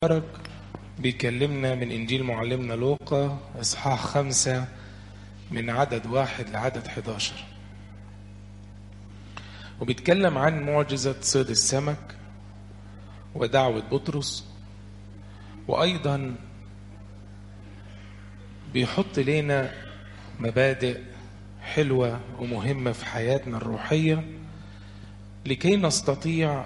مبارك بيكلمنا من إنجيل معلمنا لوقا إصحاح خمسة من عدد واحد لعدد 11 وبيتكلم عن معجزة صيد السمك ودعوة بطرس وأيضا بيحط لنا مبادئ حلوة ومهمة في حياتنا الروحية لكي نستطيع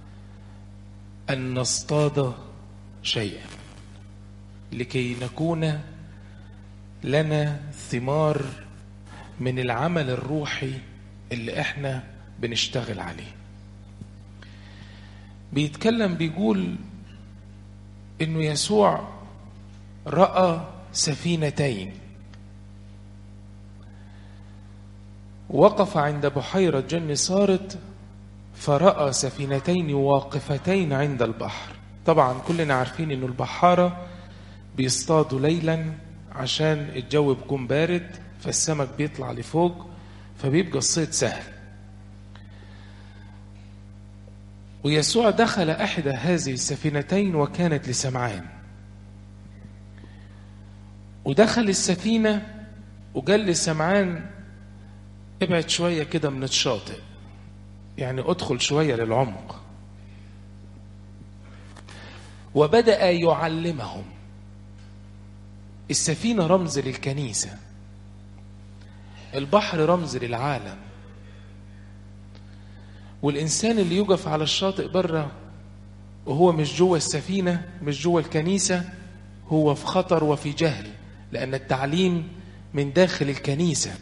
أن نصطاد شيئا لكي نكون لنا ثمار من العمل الروحي اللي احنا بنشتغل عليه بيتكلم بيقول انه يسوع راى سفينتين وقف عند بحيره جن صارت فراى سفينتين واقفتين عند البحر طبعا كلنا عارفين انه البحاره بيصطادوا ليلا عشان الجو بيكون بارد فالسمك بيطلع لفوق فبيبقى الصيد سهل ويسوع دخل احدى هذه السفينتين وكانت لسمعان ودخل السفينه وقال لسمعان ابعد شويه كده من الشاطئ يعني ادخل شويه للعمق وبدا يعلمهم السفينه رمز للكنيسه البحر رمز للعالم والانسان اللي يقف على الشاطئ بره وهو مش جوه السفينه مش جوه الكنيسه هو في خطر وفي جهل لان التعليم من داخل الكنيسه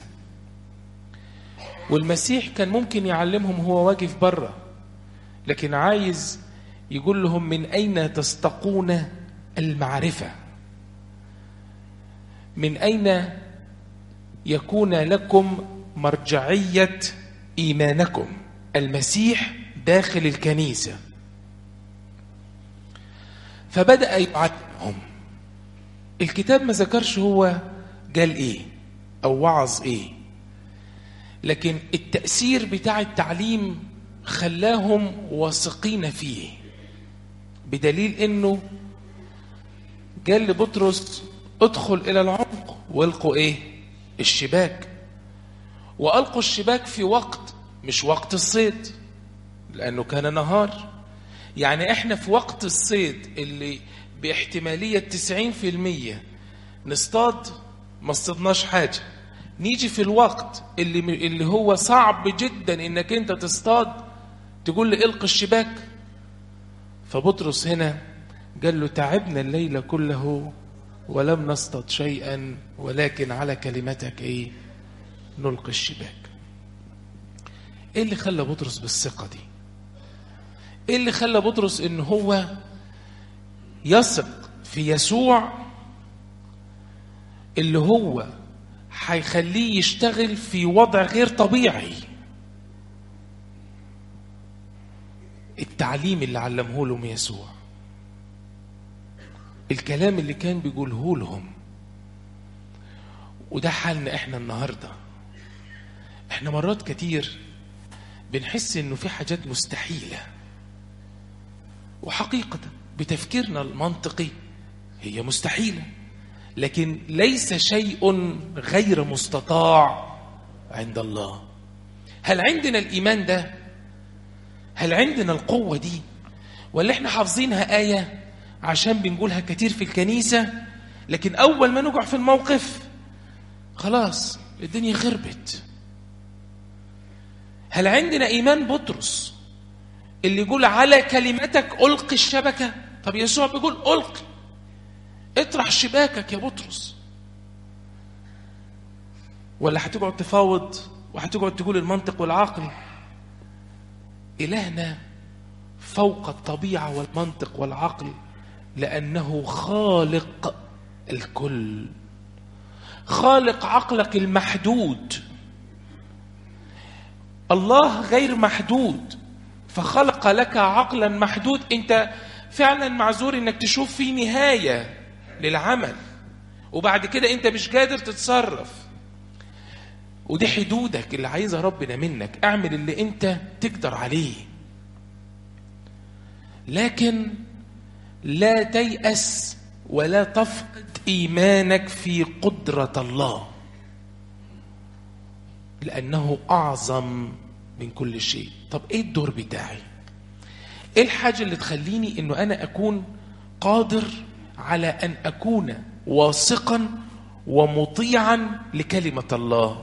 والمسيح كان ممكن يعلمهم هو واقف بره لكن عايز يقول لهم من أين تستقون المعرفة من أين يكون لكم مرجعية إيمانكم المسيح داخل الكنيسة فبدأ يعلمهم الكتاب ما ذكرش هو قال إيه أو وعظ إيه لكن التأثير بتاع التعليم خلاهم واثقين فيه بدليل انه قال لبطرس ادخل الى العمق والقوا ايه الشباك والقوا الشباك في وقت مش وقت الصيد لانه كان نهار يعني احنا في وقت الصيد اللي باحتمالية تسعين في المية نصطاد ما اصطدناش حاجة نيجي في الوقت اللي, اللي هو صعب جدا انك انت تصطاد تقول لي القي الشباك فبطرس هنا قال له تعبنا الليل كله ولم نصطاد شيئا ولكن على كلمتك ايه نلقي الشباك ايه اللي خلى بطرس بالثقه دي ايه اللي خلى بطرس ان هو يثق في يسوع اللي هو هيخليه يشتغل في وضع غير طبيعي التعليم اللي علمه لهم يسوع الكلام اللي كان بيقوله لهم وده حالنا احنا النهارده احنا مرات كتير بنحس انه في حاجات مستحيله وحقيقه بتفكيرنا المنطقي هي مستحيله لكن ليس شيء غير مستطاع عند الله هل عندنا الايمان ده هل عندنا القوة دي ولا احنا حافظينها آية عشان بنقولها كتير في الكنيسة لكن أول ما نقع في الموقف خلاص الدنيا خربت هل عندنا إيمان بطرس اللي يقول على كلمتك ألقي الشبكة طب يسوع بيقول ألقي اطرح شباكك يا بطرس ولا هتقعد تفاوض وهتقعد تقول المنطق والعقل إلهنا فوق الطبيعة والمنطق والعقل لأنه خالق الكل خالق عقلك المحدود الله غير محدود فخلق لك عقلا محدود انت فعلا معذور انك تشوف فيه نهاية للعمل وبعد كده انت مش قادر تتصرف ودي حدودك اللي عايزها ربنا منك اعمل اللي انت تقدر عليه لكن لا تيأس ولا تفقد إيمانك في قدرة الله لأنه أعظم من كل شيء طب إيه الدور بتاعي إيه الحاجة اللي تخليني إنه أنا أكون قادر على أن أكون واثقا ومطيعا لكلمة الله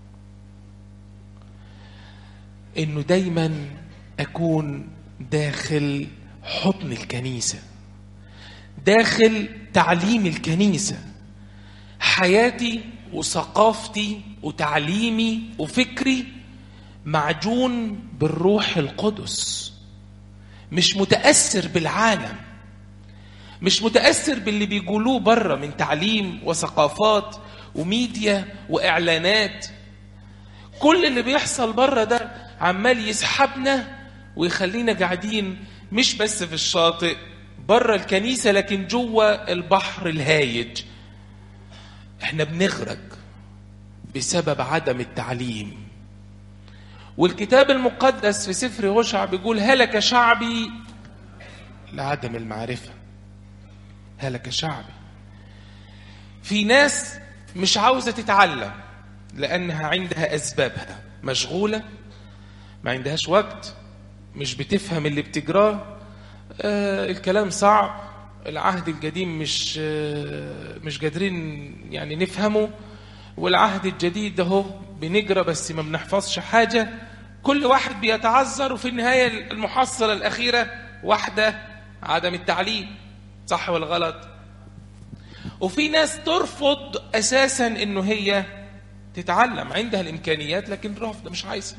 إنه دايما أكون داخل حضن الكنيسة داخل تعليم الكنيسة حياتي وثقافتي وتعليمي وفكري معجون بالروح القدس مش متأثر بالعالم مش متأثر باللي بيقولوه بره من تعليم وثقافات وميديا وإعلانات كل اللي بيحصل بره ده عمال يسحبنا ويخلينا قاعدين مش بس في الشاطئ بره الكنيسة لكن جوه البحر الهايج احنا بنغرق بسبب عدم التعليم والكتاب المقدس في سفر هوشع بيقول هلك شعبي لعدم المعرفة هلك شعبي في ناس مش عاوزة تتعلم لأنها عندها أسبابها مشغولة ما عندهاش وقت مش بتفهم اللي بتجراه آه الكلام صعب العهد القديم مش آه مش قادرين يعني نفهمه والعهد الجديد ده هو بنجرى بس ما بنحفظش حاجة كل واحد بيتعذر وفي النهاية المحصلة الأخيرة واحدة عدم التعليم صح ولا غلط وفي ناس ترفض أساسا إنه هي تتعلم عندها الإمكانيات لكن رافضة مش عايزة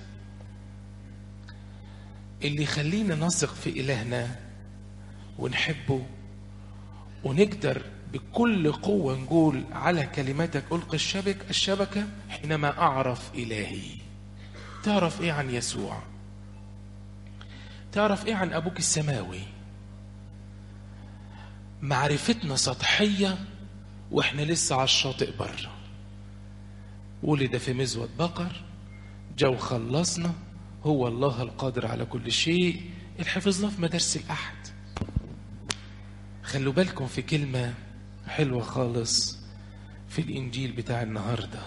اللي يخلينا نثق في إلهنا ونحبه ونقدر بكل قوة نقول على كلماتك ألقي الشبك الشبكة حينما أعرف إلهي تعرف إيه عن يسوع تعرف إيه عن أبوك السماوي معرفتنا سطحية وإحنا لسه على الشاطئ بره ولد في مزود بقر جو خلصنا هو الله القادر على كل شيء الحفظنا في مدارس الأحد خلوا بالكم في كلمة حلوة خالص في الإنجيل بتاع النهاردة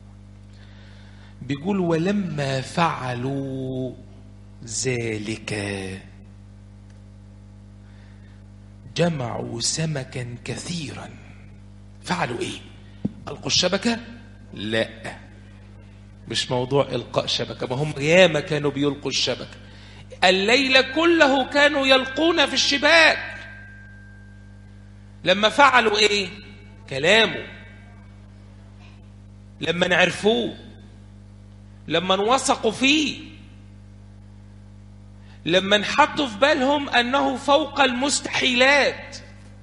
بيقول ولما فعلوا ذلك جمعوا سمكا كثيرا فعلوا ايه القوا الشبكه لا مش موضوع القاء شبكه ما هم ياما كانوا بيلقوا الشبكه الليل كله كانوا يلقون في الشباك لما فعلوا ايه كلامه لما نعرفوه لما وثقوا فيه لما انحطوا في بالهم انه فوق المستحيلات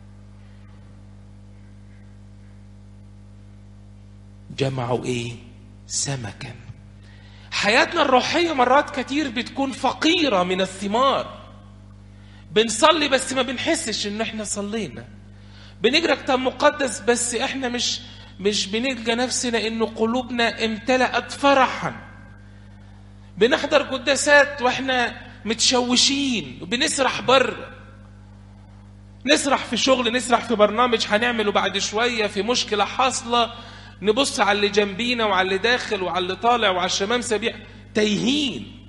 جمعوا ايه سمكا حياتنا الروحيه مرات كتير بتكون فقيره من الثمار بنصلي بس ما بنحسش ان احنا صلينا بنقرا كتاب مقدس بس احنا مش مش بنلقى نفسنا انه قلوبنا امتلأت فرحا بنحضر قداسات واحنا متشوشين وبنسرح بره نسرح في شغل نسرح في برنامج هنعمله بعد شويه في مشكله حاصله نبص على اللي جنبينا وعلى اللي داخل وعلى اللي طالع وعلى الشمام سبيع تايهين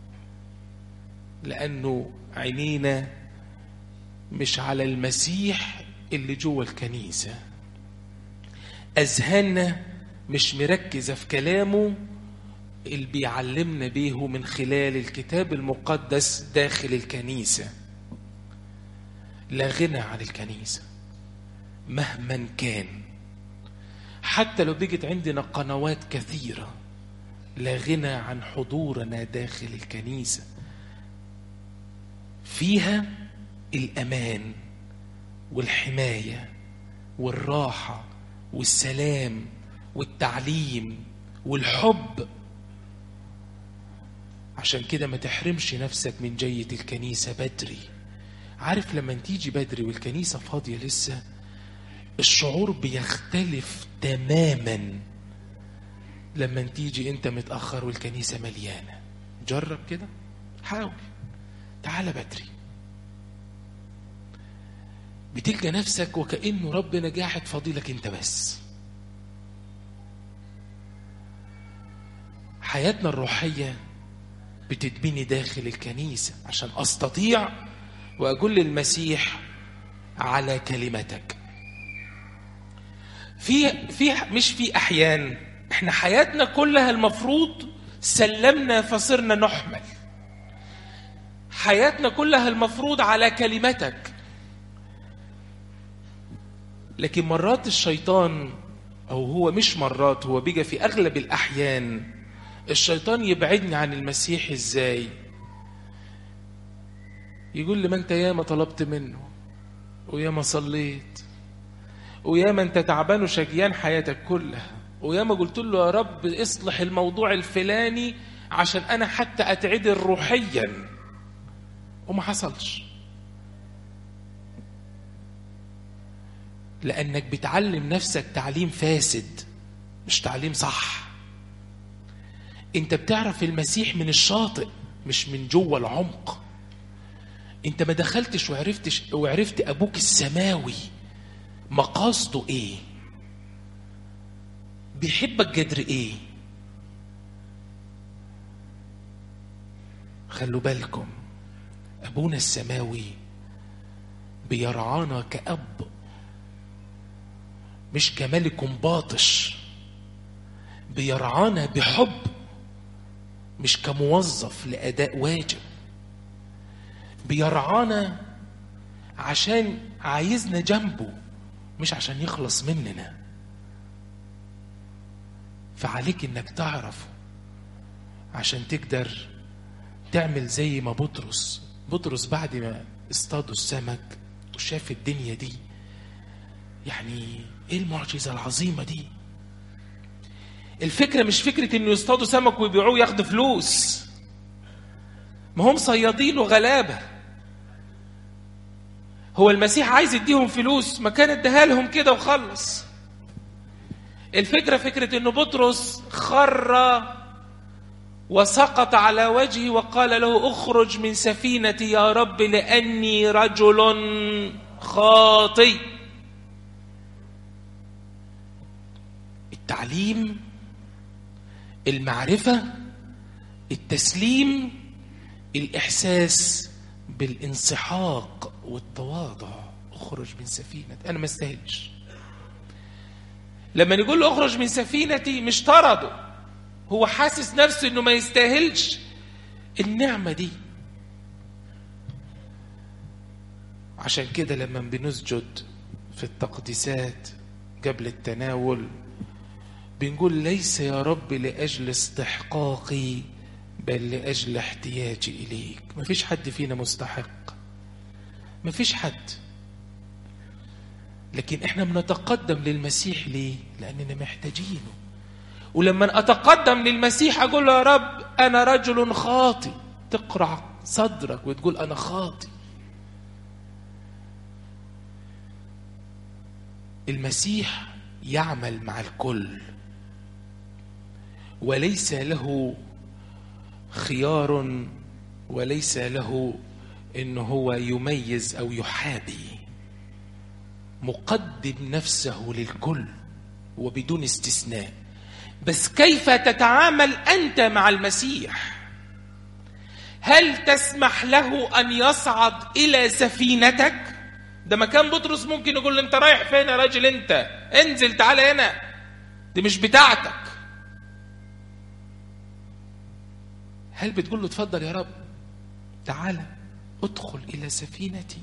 لانه عينينا مش على المسيح اللي جوه الكنيسه اذهاننا مش مركزه في كلامه اللي بيعلمنا بيه من خلال الكتاب المقدس داخل الكنيسة لا غنى عن الكنيسة مهما كان حتى لو بيجت عندنا قنوات كثيرة لا غنى عن حضورنا داخل الكنيسة فيها الأمان والحماية والراحة والسلام والتعليم والحب عشان كده ما تحرمش نفسك من جية الكنيسة بدري عارف لما تيجي بدري والكنيسة فاضية لسه الشعور بيختلف تماما لما تيجي انت متأخر والكنيسة مليانة جرب كده حاول تعال بدري بتلقى نفسك وكأنه ربنا قاعد فاضيلك انت بس حياتنا الروحية بتتبني داخل الكنيسة عشان أستطيع وأقول للمسيح على كلمتك في في مش في أحيان احنا حياتنا كلها المفروض سلمنا فصرنا نحمل حياتنا كلها المفروض على كلمتك لكن مرات الشيطان او هو مش مرات هو بيجي في اغلب الاحيان الشيطان يبعدني عن المسيح ازاي يقول لي ما انت ياما طلبت منه وياما صليت وياما انت تعبان وشجيان حياتك كلها وياما قلت له يا رب اصلح الموضوع الفلاني عشان انا حتى اتعدل روحيا وما حصلش لانك بتعلم نفسك تعليم فاسد مش تعليم صح انت بتعرف المسيح من الشاطئ مش من جوه العمق انت ما دخلتش وعرفتش وعرفت ابوك السماوي مقاصده ايه بيحبك قدر ايه خلوا بالكم ابونا السماوي بيرعانا كاب مش كملك باطش بيرعانا بحب مش كموظف لاداء واجب بيرعانا عشان عايزنا جنبه مش عشان يخلص مننا فعليك انك تعرفه عشان تقدر تعمل زي ما بطرس بطرس بعد ما اصطادوا السمك وشاف الدنيا دي يعني ايه المعجزه العظيمه دي الفكره مش فكره انه يصطادوا سمك ويبيعوه ياخدوا فلوس ما هم صيادين وغلابه هو المسيح عايز يديهم فلوس ما كان اداها لهم كده وخلص الفكره فكره انه بطرس خر وسقط على وجهه وقال له اخرج من سفينتي يا رب لاني رجل خاطئ التعليم المعرفه التسليم الاحساس بالانسحاق والتواضع اخرج من سفينتي انا ما استاهلش لما نقول له اخرج من سفينتي مش طرده هو حاسس نفسه انه ما يستاهلش النعمه دي عشان كده لما بنسجد في التقديسات قبل التناول بنقول ليس يا رب لاجل استحقاقي بل لاجل احتياجي اليك مفيش حد فينا مستحق مفيش حد لكن احنا بنتقدم للمسيح ليه لاننا محتاجينه ولما اتقدم للمسيح اقول له يا رب انا رجل خاطي تقرع صدرك وتقول انا خاطي المسيح يعمل مع الكل وليس له خيار وليس له انه هو يميز او يحابي مقدم نفسه للكل وبدون استثناء بس كيف تتعامل انت مع المسيح هل تسمح له ان يصعد الى سفينتك ده مكان بطرس ممكن يقول له انت رايح فين يا راجل انت انزل تعال هنا دي مش بتاعتك هل بتقول له اتفضل يا رب تعالى ادخل الى سفينتي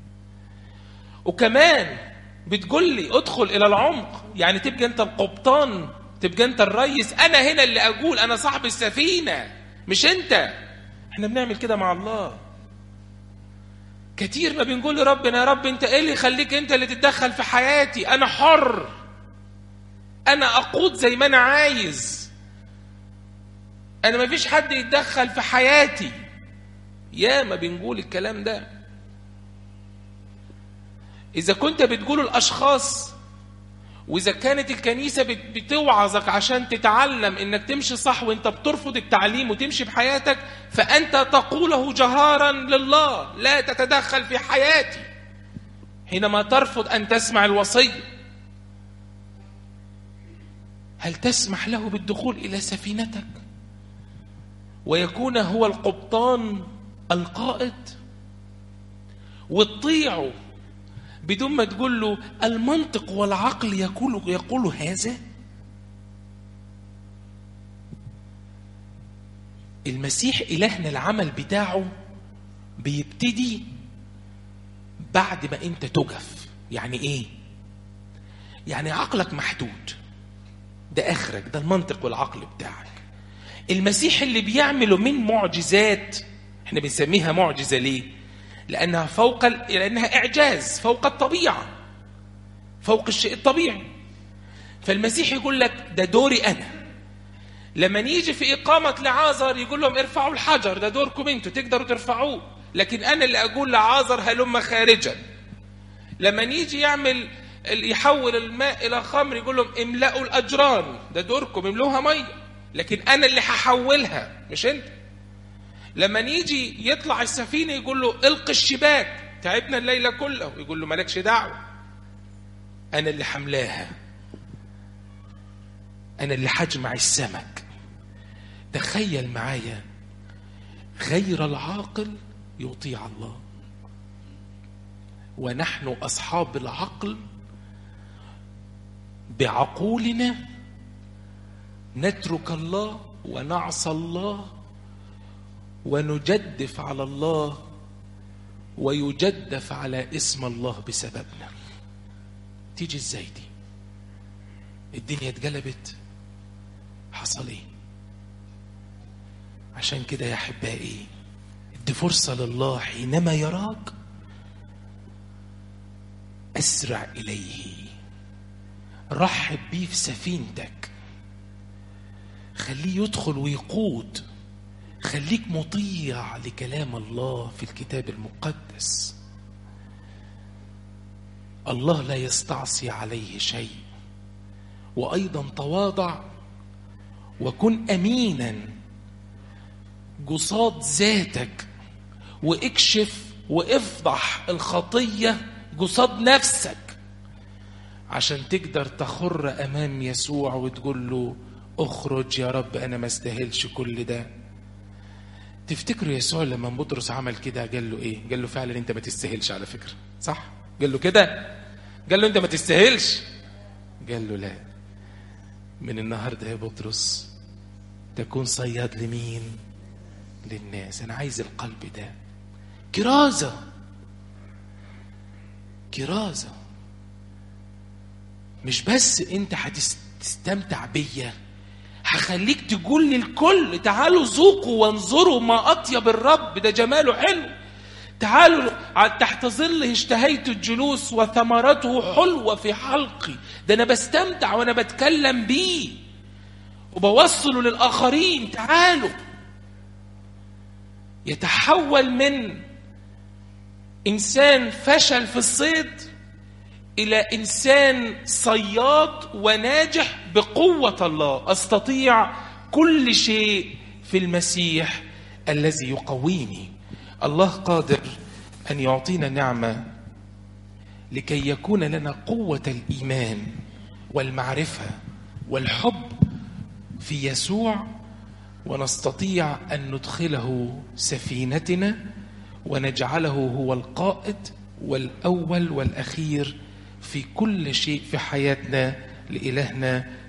وكمان بتقول لي ادخل الى العمق يعني تبقى انت القبطان تبقى انت الريس انا هنا اللي اقول انا صاحب السفينه مش انت احنا بنعمل كده مع الله كتير ما بنقول لربنا يا رب انت ايه اللي يخليك انت اللي تتدخل في حياتي انا حر انا اقود زي ما انا عايز انا ما فيش حد يتدخل في حياتي يا ما بنقول الكلام ده اذا كنت بتقول الاشخاص واذا كانت الكنيسه بتوعظك عشان تتعلم انك تمشي صح وانت بترفض التعليم وتمشي بحياتك فانت تقوله جهارا لله لا تتدخل في حياتي حينما ترفض ان تسمع الوصيه هل تسمح له بالدخول الى سفينتك ويكون هو القبطان القائد وتطيعه بدون ما تقول له المنطق والعقل يقول يقول هذا المسيح إلهنا العمل بتاعه بيبتدي بعد ما انت تجف يعني ايه يعني عقلك محدود ده اخرك ده المنطق والعقل بتاعك المسيح اللي بيعمله من معجزات احنا بنسميها معجزه ليه لانها فوق ال... لانها اعجاز فوق الطبيعه فوق الشيء الطبيعي فالمسيح يقول لك ده دوري انا لما يجي في إقامة لعازر يقول لهم ارفعوا الحجر ده دوركم انتوا تقدروا ترفعوه لكن أنا اللي أقول لعازر هلم خارجا لما يجي يعمل يحول الماء إلى خمر يقول لهم املأوا الأجران ده دوركم املوها مية لكن أنا اللي هحولها مش أنت لما يجي يطلع السفينة يقول له القي الشباك تعبنا الليلة كلها يقول له مالكش دعوة أنا اللي حملاها أنا اللي حجمع السمك تخيل معايا غير العاقل يطيع الله ونحن أصحاب العقل بعقولنا نترك الله ونعصى الله ونجدف على الله ويجدف على اسم الله بسببنا تيجي ازاي دي الدنيا اتقلبت حصل ايه عشان كده يا احبائي ادي فرصه لله حينما يراك اسرع اليه رحب بيه في سفينتك خليه يدخل ويقود خليك مطيع لكلام الله في الكتاب المقدس الله لا يستعصي عليه شيء وايضا تواضع وكن امينا قصاد ذاتك واكشف وافضح الخطيه قصاد نفسك عشان تقدر تخر امام يسوع وتقول له اخرج يا رب انا ما استاهلش كل ده تفتكروا يسوع لما بطرس عمل كده قال له ايه قال له فعلا انت ما تستاهلش على فكره صح قال له كده قال له انت ما تستاهلش قال له لا من النهارده يا بطرس تكون صياد لمين للناس انا عايز القلب ده كرازه كرازه مش بس انت هتستمتع بيا هخليك تقول للكل تعالوا ذوقوا وانظروا ما اطيب الرب ده جماله حلو تعالوا تحت ظله اشتهيت الجلوس وثمرته حلوه في حلقي ده انا بستمتع وانا بتكلم بيه وبوصله للاخرين تعالوا يتحول من انسان فشل في الصيد الى انسان صياد وناجح بقوه الله استطيع كل شيء في المسيح الذي يقويني الله قادر ان يعطينا نعمه لكي يكون لنا قوه الايمان والمعرفه والحب في يسوع ونستطيع ان ندخله سفينتنا ونجعله هو القائد والاول والاخير في كل شيء في حياتنا لالهنا